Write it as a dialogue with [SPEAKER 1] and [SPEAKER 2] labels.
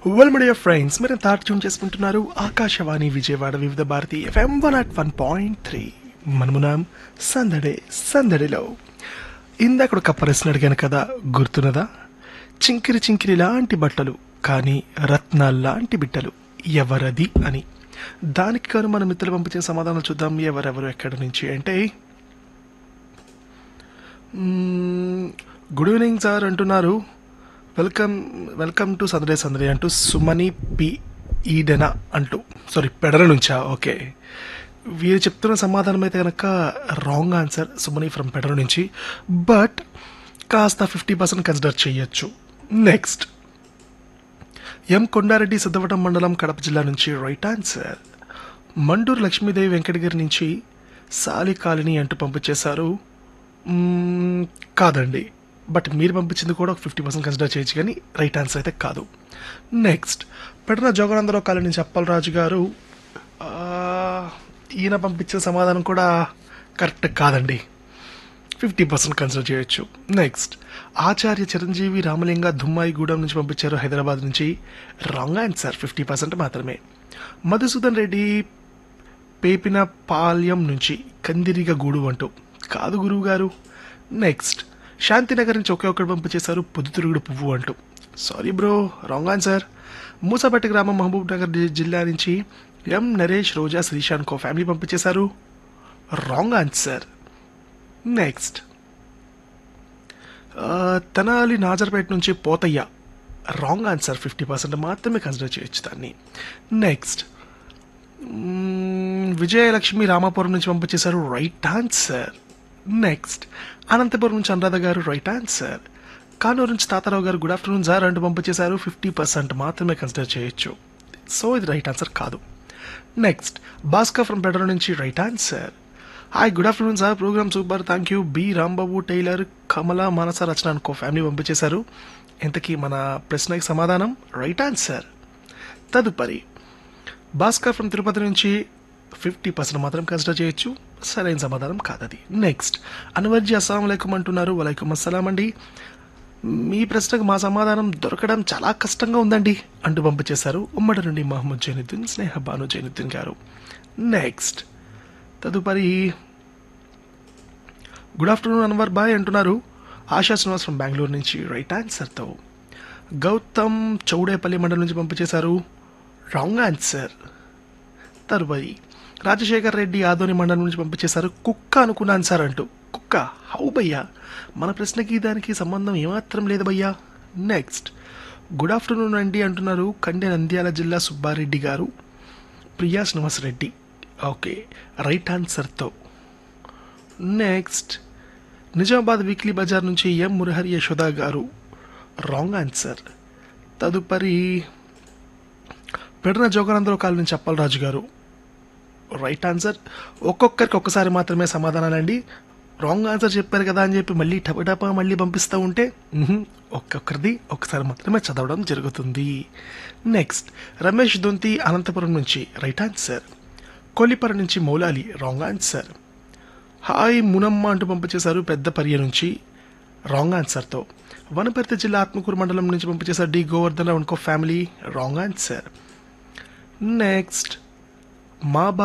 [SPEAKER 1] well media friends మీరు థాట్ tune చేసుకుంటున్నారు Akashvani Vijayawada Vividh Bharati FM one at one point three మనమునాం సందడే సందడిలో ఇందాక ఒక ప్రశ్న అడిగాను కదా గుర్తున్నదా చింకిరి చింకిరి లాంటి బట్టలు కానీ రత్నాలు లాంటి బిడ్డలు ఎవరది అని దానికి కాను మన మిత్రులు పంపించిన సమాధానాలు చూద్దాం ఎవరెవరు ఎక్కడి నుంచి అంటే మ్మ్, గుడ్ ఈవినింగ్ సార్ అంటున్నారు వెల్కమ్ వెల్కమ్ టు సందడే సందడే అంటూ సుమని పి ఈడెనా అంటూ సారీ పెడర నుంచా ఓకే వీరు చెప్తున్న సమాధానం అయితే కనుక wrong answer Sumani from Pedara నుంచి బట్ కాస్త ఫిఫ్టీ పర్సెంట్ కన్సిడర్ చేయొచ్చు నెక్స్ట్ ఎం కొండారెడ్డి సిద్ధవటం మండలం కడప జిల్లా నుంచి రైట్ ఆన్సర్ మండూరు లక్ష్మీదేవి వెంకటగిరి నుంచి సాలికాలిని అంటూ పంపించేశారు మ్మ్, కాదండి బట్ మీరు పంపించింది కూడా ఒక ఫిఫ్టీ పర్సెంట్ కన్సిడర్ చేయొచ్చు కానీ రైట్ ఆన్సర్ అయితే కాదు నెక్స్ట్ పెడన జోగానందరావు కాలనీ నుంచి అప్పలరాజు గారు ఆ, ఈయన పంపించిన సమాధానం కూడా కరెక్ట్ కాదండి ఫిఫ్టీ పర్సెంట్ కన్సిడర్ చేయొచ్చు నెక్స్ట్ ఆచార్య చిరంజీవి రామలింగ దుమ్మాయిగూడెం నుంచి పంపించారు హైదరాబాద్ నుంచి రాంగ్ ఆన్సర్ ఫిఫ్టీ పర్సెంట్ మాత్రమే మధుసూదన్ రెడ్డి పేపిన పాల్యం నుంచి కందిరిగ గూడు అంటూ కాదు గురువు గారు నెక్స్ట్ శాంతినగర్ నుంచి ఒకే ఒక్కడు పంపించేశారు పొద్దుతిరుగుడు పువ్వు అంటూ sorry bro wrong answer Musapeta గ్రామం మహబూబ్ నగర్ జి- జిల్లా నుంచి M Naresh Roja Srishanth co family పంపించేశారు రాంగ్ ఆన్సర్ నెక్స్ట్ ఆ, తెనాలి నాజర్పేట నుంచి Potaiah wrong answer fifty percent మాత్రమే కన్సిడర్ చేయొచ్చు దాన్ని నెక్స్ట్ మ్మ్, విజయలక్ష్మి రామాపురం నుంచి పంపించేశారు రైట్ ఆన్సర్ నెక్స్ట్ అనంతపురం నుంచి అనురాధ గారు రైట్ ఆన్సర్ కానూరు నుంచి తాతారావు గారు గుడ్ ఆఫ్టర్నూన్ సార్ అంటూ పంపించేశారు ఫిఫ్టీ పర్సెంట్ మాత్రమే కన్సిడర్ చేయొచ్చు సో ఇది రైట్ ఆన్సర్ కాదు నెక్స్ట్ భాస్కర్ ఫ్రమ్ పెడర నుంచి right answer hi good afternoon sir program super thank you B Rambabu tailor Kamala Manasa Rachana అనుకో ఫ్యామిలీ పంపించేశారు ఇంతకీ మన ప్రశ్నకి సమాధానం రైట్ ఆన్సర్ తదుపరి భాస్కర్ ఫ్రమ్ తిరుపతి నుంచి ఫిఫ్టీ పర్సెంట్ మాత్రం కన్సిడర్ చేయొచ్చు సరైన సమాధానం కాదది నెక్స్ట్ అన్వర్జీ అస్సలం అయికం అంటున్నారు వలైకుం అస్సలాం అండి మీ ప్రశ్నకు మా సమాధానం దొరకడం చాలా కష్టంగా ఉందండి అంటూ పంపించేశారు ఉమ్మడి నుండి మహమ్మద్ జైనుద్దీన్ స్నేహ బాను జైనుద్దీన్ గారు నెక్స్ట్ తదుపరి గుడ్ ఆఫ్టర్నూన్ అన్వర్ బాయ్ అంటున్నారు ఆశా శ్రీనివాస్ ఫ్రమ్ బెంగళూరు నుంచి రైట్ ఆన్సర్తో గౌతమ్ చౌడేపల్లి మండలం నుంచి పంపించేశారు రాంగ్ ఆన్సర్ తదుపరి రాజశేఖర్ రెడ్డి ఆదోని మండలం నుంచి పంపించేశారు కుక్క అనుకున్నాను సార్ అంటూ కుక్క హౌ భయ్యా మన ప్రశ్నకి దానికి సంబంధం ఏమాత్రం లేదు భయ్యా నెక్స్ట్ గుడ్ ఆఫ్టర్నూన్ అండి అంటున్నారు కండె నంద్యాల జిల్లా సుబ్బారెడ్డి గారు ప్రియా శ్రీనివాస్ రెడ్డి ఓకే రైట్ ఆన్సర్తో నెక్స్ట్ నిజామాబాద్ వీక్లీ బజార్ నుంచి ఎం మురహరి యశోద గారు రాంగ్ ఆన్సర్ తదుపరి పెడన జోగానందరావు కాలనీ నుంచి అప్పలరాజు గారు రైట్ ఆన్సర్ ఒక్కొక్కరికి ఒక్కసారి మాత్రమే సమాధానాలండి రాంగ్ ఆన్సర్ చెప్పారు కదా అని చెప్పి మళ్ళీ టపటపా మళ్ళీ పంపిస్తూ ఉంటే మ్హూ, ఒక్కొక్కరిది ఒక్కసారి మాత్రమే చదవడం జరుగుతుంది నెక్స్ట్ రమేష్ దొంతి అనంతపురం నుంచి రైట్ ఆన్సర్ కొలిపర నుంచి Moulali wrong answer hi Munamma అంటూ పంపించేశారు పెద్ద పర్య నుంచి రాంగ్ ఆన్సర్తో వనపర్తి జిల్లా ఆత్మకూరు మండలం నుంచి పంపించేశారు డి గోవర్ధన్ రావు ఇంకో ఫ్యామిలీ రాంగ్ ఆన్సర్ నెక్స్ట్ మా